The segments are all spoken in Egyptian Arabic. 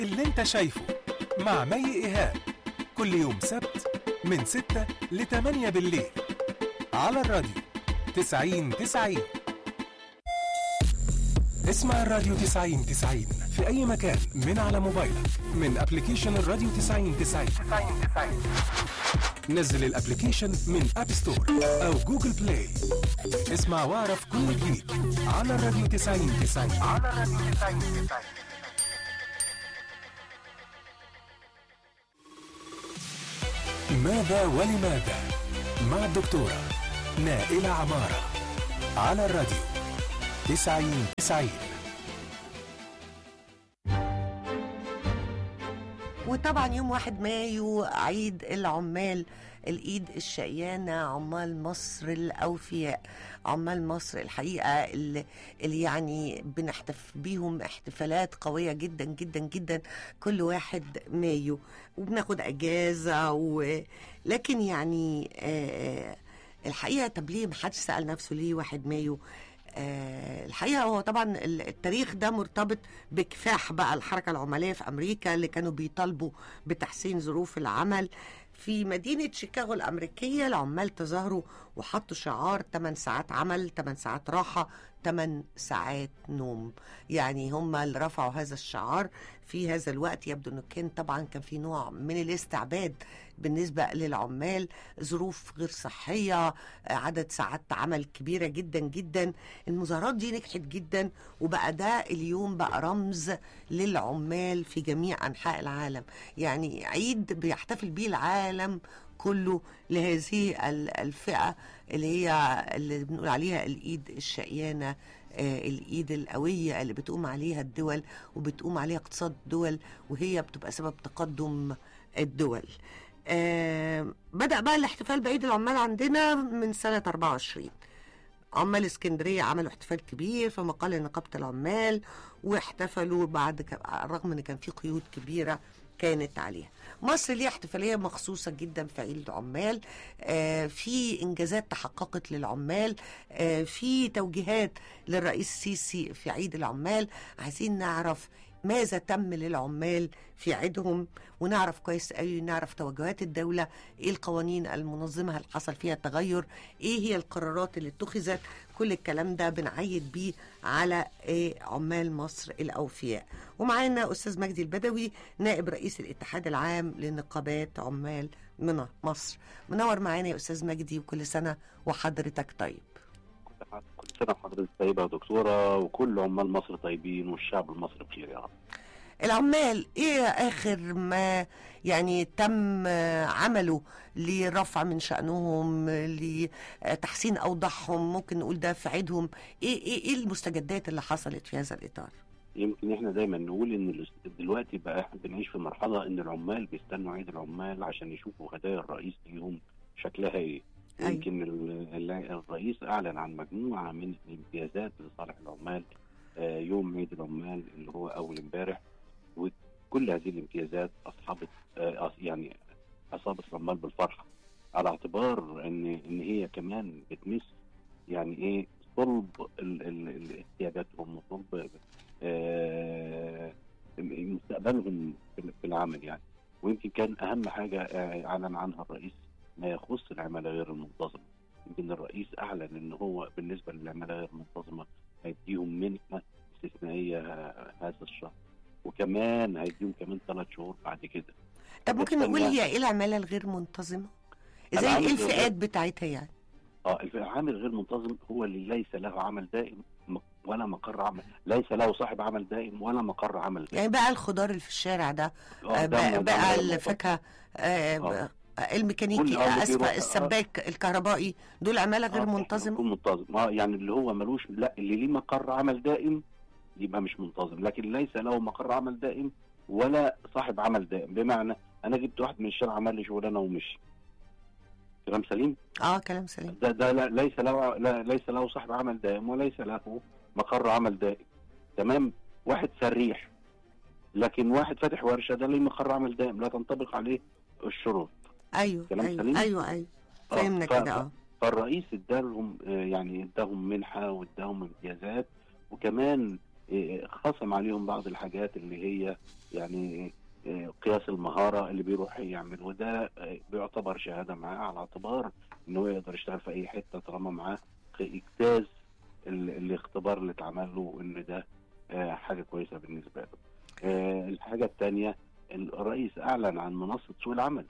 اللي انت شايفه مع مي إيهاب كل يوم سبت من 6 ل 8 بالليل على الراديو 90 90 اسمع الراديو 90 90 في أي مكان من على موبايلك من ابلكيشن الراديو 90 90 نزل الابلكيشن من اب ستور او جوجل بلاي اسمع واعرف كل جديد على الراديو 90 90 على الراديو 90 90 ماذا ولماذا مع الدكتورة نائلة عمارة على الراديو 90 90 وطبعا يوم واحد مايو عيد العمال الايد الشقيانة عمال مصر الاوفياء عمال مصر الحقيقة اللي, اللي يعني بنحتفل بيهم احتفالات قوية جدا جدا جدا كل واحد مايو وبناخد اجازة و... لكن يعني آه الحقيقة طب ليه محدش سأل نفسه ليه واحد مايو آه الحقيقه هو طبعا التاريخ ده مرتبط بكفاح بقى الحركه العماليه في امريكا اللي كانوا بيطالبوا بتحسين ظروف العمل في مدينة شيكاغو الأمريكية العمال تظاهروا وحطوا شعار 8 ساعات عمل 8 ساعات راحة 8 ساعات نوم يعني هم اللي رفعوا هذا الشعار في هذا الوقت يبدو أنه كان طبعا كان في نوع من الاستعباد بالنسبة للعمال ظروف غير صحية عدد ساعات عمل كبيرة جدا جدا المظاهرات دي نجحت جدا وبقى ده اليوم بقى رمز للعمال في جميع أنحاء العالم يعني عيد بيحتفل بيه العالم كله لهذه الفئة اللي هي اللي بنقول عليها الإيد الشقيانة آه الإيد القوية اللي بتقوم عليها الدول وبتقوم عليها اقتصاد الدول وهي بتبقى سبب تقدم الدول آه بدأ بقى الاحتفال بعيد العمال عندنا من سنة 24 عمال اسكندرية عملوا احتفال كبير في مقال نقابة العمال واحتفلوا بعد ك... رغم ان كان في قيود كبيرة كانت عليها مصر ليها احتفالية مخصوصة جدا في عيد العمال آه في إنجازات تحققت للعمال آه في توجيهات للرئيس السيسي في عيد العمال عايزين نعرف ماذا تم للعمال في عيدهم ونعرف كويس قوي نعرف توجهات الدولة ايه القوانين المنظمة هل حصل فيها تغير ايه هي القرارات اللي اتخذت كل الكلام ده بنعيد بيه على إيه عمال مصر الأوفياء ومعانا أستاذ مجدي البدوي نائب رئيس الاتحاد العام لنقابات عمال من مصر منور معانا يا أستاذ مجدي وكل سنة وحضرتك طيب كل سنه وحضرتك طيبه يا دكتوره وكل عمال مصر طيبين والشعب المصري بخير يا رب. العمال ايه اخر ما يعني تم عمله لرفع من شأنهم لتحسين اوضاعهم ممكن نقول ده في عيدهم ايه ايه ايه المستجدات اللي حصلت في هذا الاطار؟ يمكن احنا دايما نقول ان دلوقتي بقى احنا بنعيش في مرحله ان العمال بيستنوا عيد العمال عشان يشوفوا هدايا الرئيس ليهم شكلها ايه. أيوة. يمكن الرئيس اعلن عن مجموعه من الامتيازات لصالح العمال آه يوم عيد العمال اللي هو اول امبارح وكل هذه الامتيازات اصحبت آه يعني اصابت العمال بالفرحه على اعتبار ان ان هي كمان بتمس يعني ايه صلب احتياجاتهم وصلب آه مستقبلهم في العمل يعني ويمكن كان اهم حاجه اعلن عنها الرئيس ما يخص العماله غير المنتظمه يمكن الرئيس اعلن ان هو بالنسبه للعماله غير المنتظمه هيديهم منحه استثنائيه هذا الشهر وكمان هيديهم كمان ثلاث شهور بعد كده طب ممكن نقول هي ايه العماله الغير منتظمه؟ زي ايه الفئات بتاعتها يعني؟ اه العامل غير منتظم هو اللي ليس له عمل دائم ولا مقر عمل ليس له صاحب عمل دائم ولا مقر عمل يعني بقى الخضار اللي في الشارع ده آه بقى, بقى الفاكهه آه آه. الميكانيكي اسفه السباك الكهربائي دول عماله غير آه منتظمه منتظم اه يعني اللي هو ملوش لا اللي ليه مقر عمل دائم يبقى مش منتظم لكن ليس له مقر عمل دائم ولا صاحب عمل دائم بمعنى انا جبت واحد من الشارع عمل لي شغلانه ومشي كلام سليم؟ اه كلام سليم ده ده لا ليس له لا ليس له صاحب عمل دائم وليس له مقر عمل دائم تمام واحد سريح لكن واحد فاتح ورشه ده ليه مقر عمل دائم لا تنطبق عليه الشروط ايوه كلام ايوه سليم؟ ايوه ايوه فهمنا كده اه فالرئيس ادالهم يعني اداهم منحه واداهم امتيازات وكمان إيه، خصم عليهم بعض الحاجات اللي هي يعني إيه، قياس المهاره اللي بيروح يعمل وده إيه، بيعتبر شهاده معاه على اعتبار ان هو يقدر يشتغل في اي حته طالما معاه اجتاز ال- الاختبار اللي اتعمل له ان ده آه، حاجه كويسه بالنسبه له. آه، الحاجه الثانيه الرئيس اعلن عن منصه سوق العمل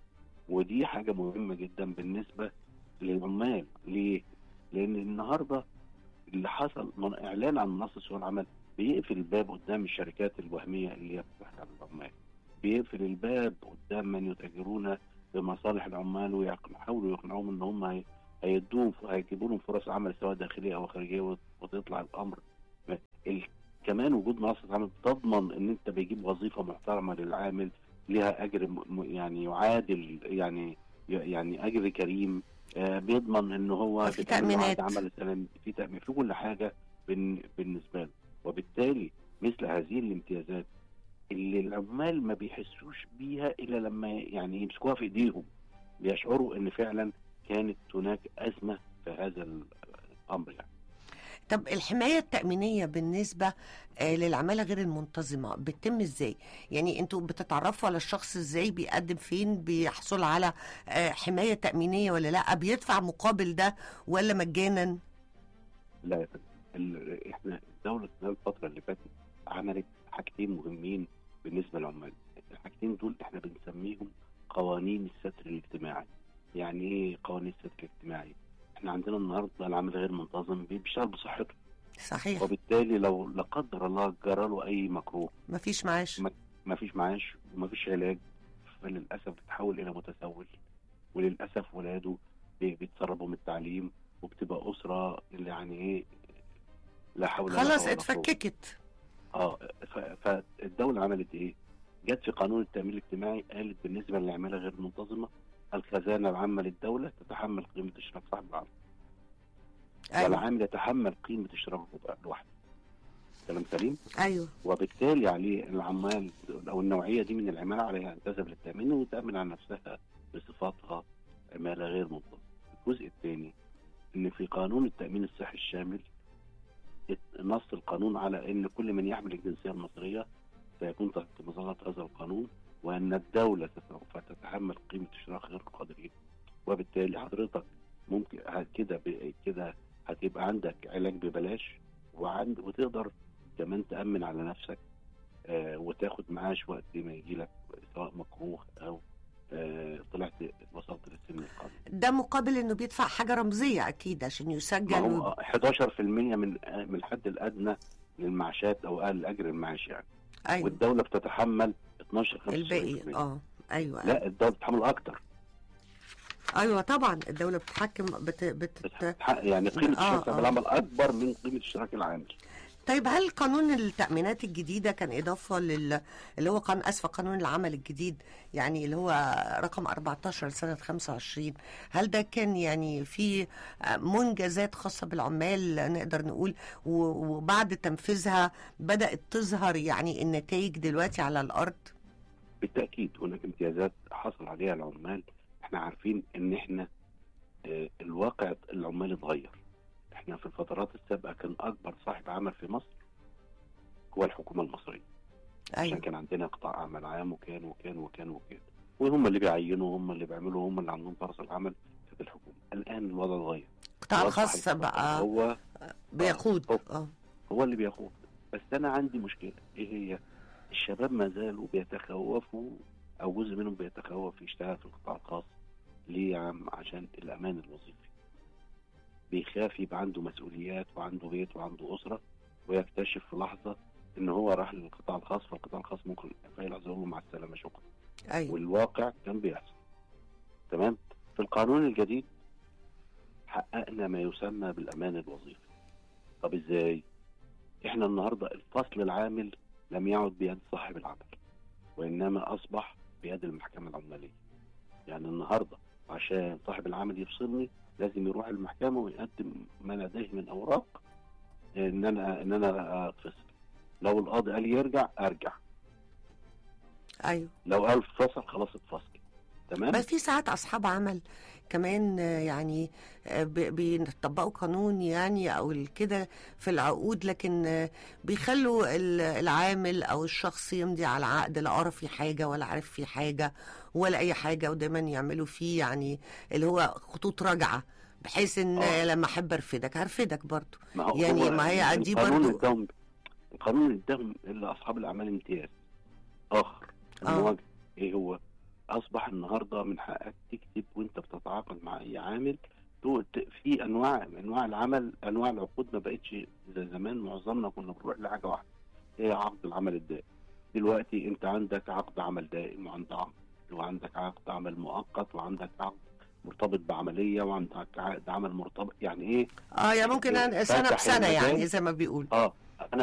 ودي حاجه مهمه جدا بالنسبه للعمال ليه؟ لان النهارده اللي حصل من اعلان عن منصه سوق العمل بيقفل الباب قدام الشركات الوهميه اللي هي بتضحك على العمال بيقفل الباب قدام من يتاجرون بمصالح العمال ويحاولوا يقنعوهم ان هم هي- هيدوهم هيجيبوا لهم فرص عمل سواء داخليه او خارجيه وت- وتطلع الامر ال- كمان وجود منصه عمل تضمن ان انت بيجيب وظيفه محترمه للعامل لها اجر م- م- يعني يعادل يعني يعني اجر كريم آه، بيضمن ان هو وفي بيتعمل له عقد تأمينات. عمل سلام في تامين في كل حاجه بن- بالنسبه له وبالتالي مثل هذه الامتيازات اللي العمال ما بيحسوش بيها الا لما يعني يمسكوها في ايديهم بيشعروا ان فعلا كانت هناك ازمه في هذا الامر يعني طب الحماية التأمينية بالنسبة آه، للعمالة غير المنتظمة بتتم ازاي؟ يعني انتوا بتتعرفوا على الشخص ازاي بيقدم فين بيحصل على آه، حماية تأمينية ولا لا بيدفع مقابل ده ولا مجانا؟ لا يا فندم ال- احنا الدوله خلال الفتره اللي فاتت عملت حاجتين مهمين بالنسبه للعمال الحاجتين دول احنا بنسميهم قوانين الستر الاجتماعي يعني ايه قوانين الستر الاجتماعي احنا عندنا النهارده العامل غير منتظم بيشتغل بصحته صحيح وبالتالي لو لا قدر الله جرى له اي مكروه مفيش معاش ما فيش معاش وما فيش علاج فللاسف بتتحول الى متسول وللاسف ولاده بي- بيتسربوا من التعليم وبتبقى اسره اللي يعني ايه لا حول ولا خلاص قوة ولا قوة. اتفككت اه ف- فالدوله عملت ايه؟ جت في قانون التامين الاجتماعي قالت بالنسبه للعماله غير المنتظمه الخزانه العامه للدوله تتحمل قيمه اشتراك صاحب العمل ايوه والعامل يتحمل قيمه اشتراكه لوحده كلام سليم؟ ايوه وبالتالي عليه العمال او النوعيه دي من العماله عليها ان تذهب للتامين وتامن على نفسها بصفاتها عماله غير منتظمه. الجزء الثاني ان في قانون التامين الصحي الشامل ات- نص القانون على ان كل من يحمل الجنسيه المصريه سيكون تحت مظله هذا القانون وان الدوله سوف تتحمل قيمه اشتراك غير القادرين وبالتالي حضرتك ممكن ه- كده ب- كده هتبقى عندك علاج ببلاش وعند وتقدر كمان تامن على نفسك آه وتاخد معاش وقت ما يجي لك سواء مكروه او آه طلعت وصلت للسن القانوني ده مقابل انه بيدفع حاجة رمزية اكيد عشان ما يسجل هو ويب- 11% من آه، من الحد الادنى للمعاشات او اقل اجر المعاش يعني ايوه والدوله بتتحمل 12 75% الباقي اه ايوه لا الدوله بتتحمل اكتر ايوه طبعا الدولة بتتحكم بت... بت... بتتح- يعني قيمه آه، اشتراك آه. العمل اكبر من قيمه اشتراك العامل طيب هل قانون التأمينات الجديدة كان إضافة لل اللي هو قانون أسفة قانون العمل الجديد يعني اللي هو رقم 14 سنة 25 هل ده كان يعني في منجزات خاصة بالعمال نقدر نقول و- وبعد تنفيذها بدأت تظهر يعني النتائج دلوقتي على الأرض بالتاكيد هناك امتيازات حصل عليها العمال احنا عارفين ان احنا آه، الواقع العمال اتغير احنا في الفترات السابقه كان اكبر صاحب عمل في مصر هو الحكومه المصريه عشان أيوة كان عندنا قطاع عمل عام وكان وكان وكان وكان وهم اللي بيعينوا هم اللي بيعملوا هم اللي عندهم فرص العمل كانت الحكومه الان الوضع اتغير القطاع الوضع الخاص صاحب بقى هو بيقود هو- اه هو اللي بياخد بس انا عندي مشكله ايه هي الشباب ما زالوا بيتخوفوا او جزء منهم بيتخوف يشتغل في القطاع الخاص ليه يا عم عشان الامان الوظيفي بيخاف يبقى عنده مسؤوليات وعنده بيت وعنده اسره ويكتشف في لحظه ان هو راح للقطاع الخاص فالقطاع الخاص ممكن في لحظه يقول له مع السلامه شكرا أيوة والواقع كان بيحصل تمام في القانون الجديد حققنا ما يسمى بالامان الوظيفي طب ازاي احنا النهارده الفصل العامل لم يعد بيد صاحب العمل وانما اصبح بيد المحكمه العماليه يعني النهارده عشان صاحب العمل يفصلني لازم يروح المحكمه ويقدم ما لديه من اوراق ان انا ان انا اتفصل لو القاضي قال يرجع ارجع أيوة لو قال فصل خلاص اتفصل تمام بس في ساعات اصحاب عمل كمان آه، يعني آه، ب- بيطبقوا قانون يعني او ال- كده في العقود لكن آه، بيخلوا ال- العامل او الشخص يمضي على عقد لا قرا فيه حاجه ولا عارف فيه حاجه ولا اي حاجه ودايما يعملوا فيه يعني اللي هو خطوط راجعه بحيث ان آه. آه، لما احب ارفدك هرفدك برضو ما هو يعني هو ما هي دي القانون برضو- اداهم القانون اداهم لاصحاب الاعمال امتياز اخر آه. المواجهه ايه هو؟ اصبح النهارده من حقك تكتب وانت بتتعاقد مع اي عامل تو- ت- في انواع انواع العمل انواع العقود ما بقتش زي زمان معظمنا كنا بنروح لحاجه واحده هي عقد العمل الدائم دلوقتي انت عندك عقد عمل دائم وعندك عقد وعندك عقد عمل مؤقت وعندك عقد مرتبط بعمليه وعندك عقد عمل مرتبط يعني ايه اه يعني ممكن أنا سنه فتح بسنه يعني المجال. زي ما بيقول اه